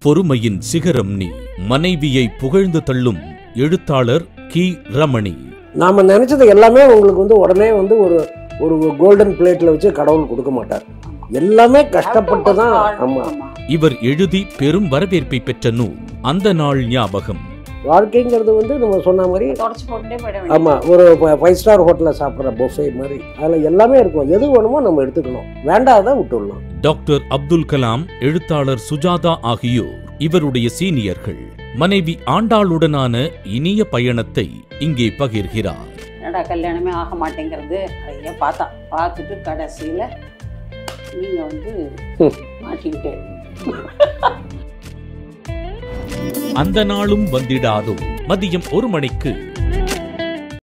பொறுமையின் சிகரம் நீ மனைவியை புகழ்ந்து தள்ளும் எழுத்தாளர் கி ரமணி நாம நினைச்சது எல்லாமே உங்களுக்கு வந்து உடனே வந்து ஒரு ஒரு கோல்டன் பிளேட்ல வச்சு கடவுள் கொடுக்க மாட்டார் எல்லாமே கஷ்டப்பட்டு தான் ஆமா இவர் எழுதி பெரும் வரவேற்பை பெற்ற நூல் அந்த நாள் ஞாபகம் வாழ்க்கைங்கிறது வந்து நம்ம சொன்ன மாதிரி தொடச்சு போட்டுட்டே போயிட ஆமா ஒரு ஃபைவ் ஸ்டார் ஹோட்டலில் சாப்பிட்ற பொஃபே மாதிரி அதில் எல்லாமே இருக்கும் எது வேணுமோ நம்ம எடுத்துக்கணும் வேண்டாத விட்டுடலாம் டாக்டர் அப்துல் கலாம் எழுத்தாளர் சுஜாதா ஆகியோர் இவருடைய சீனியர்கள் மனைவி ஆண்டாளுடனான இனிய பயணத்தை இங்கே பகிர்கிறார் என்னடா கல்யாணமே ஆக மாட்டேங்கிறது நிறைய பார்த்தான் பார்த்துட்டு கடைசியில நீங்க வந்து ஹம். மாட்டிக்கிட்டு அந்த நாளும் வந்திடாதோ மதியம் ஒரு மணிக்கு